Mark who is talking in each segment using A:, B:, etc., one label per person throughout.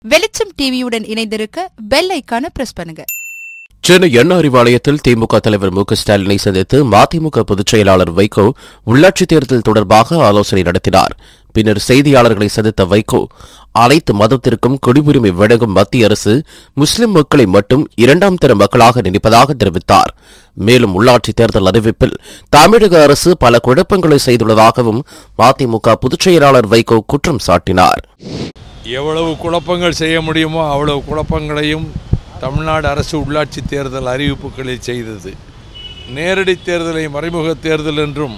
A: வெளிச்சம் டிவியுடன் இணைந்திருக்க பெல் ஐக்கான பிரஸ் பண்ணுங்க
B: சென்னை எண்ண அறிவாலயத்தில் திமுக தலைவர் மு க ஸ்டாலினை சந்தித்து மதிமுக பொதுச் செயலாளர் வைகோ உள்ளாட்சித் தேர்தல் தொடர்பாக ஆலோசனை நடத்தினார் பின்னர் செய்தியாளர்களை சந்தித்த வைகோ அனைத்து மதத்திற்கும் குடியுரிமை வழங்கும் மத்திய அரசு முஸ்லிம் மக்களை மட்டும் இரண்டாம் தர மக்களாக நினைப்பதாக தெரிவித்தார் மேலும் உள்ளாட்சித் தேர்தல் அறிவிப்பில் தமிழக அரசு பல குழப்பங்களை செய்துள்ளதாகவும் மதிமுக பொதுச் செயலாளர் வைகோ குற்றம் சாட்டினார்
C: எவ்வளவு குழப்பங்கள் செய்ய முடியுமோ அவ்வளவு குழப்பங்களையும் தமிழ்நாடு அரசு உள்ளாட்சி தேர்தல் அறிவிப்புகளில் செய்தது நேரடி தேர்தலை மறைமுக தேர்தல் என்றும்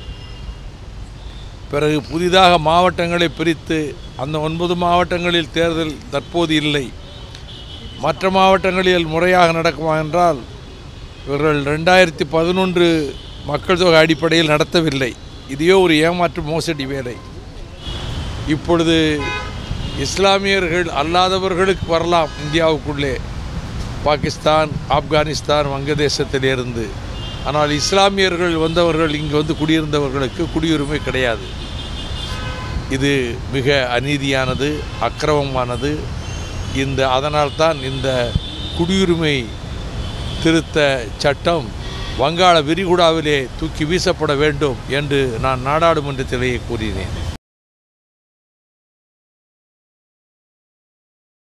C: பிறகு புதிதாக மாவட்டங்களை பிரித்து அந்த ஒன்பது மாவட்டங்களில் தேர்தல் தற்போது இல்லை மற்ற மாவட்டங்களில் முறையாக நடக்குமா என்றால் இவர்கள் ரெண்டாயிரத்தி பதினொன்று மக்கள் தொகை அடிப்படையில் நடத்தவில்லை இதையோ ஒரு ஏமாற்று மோசடி வேலை இப்பொழுது இஸ்லாமியர்கள் அல்லாதவர்களுக்கு வரலாம் இந்தியாவுக்குள்ளே பாகிஸ்தான் ஆப்கானிஸ்தான் வங்கதேசத்திலிருந்து ஆனால் இஸ்லாமியர்கள் வந்தவர்கள் இங்கு வந்து குடியிருந்தவர்களுக்கு குடியுரிமை கிடையாது இது மிக அநீதியானது அக்கிரமமானது இந்த அதனால்தான் இந்த குடியுரிமை திருத்த சட்டம் வங்காள விரிகுடாவிலே தூக்கி வீசப்பட வேண்டும் என்று நான் நாடாளுமன்றத்திலேயே கூறினேன்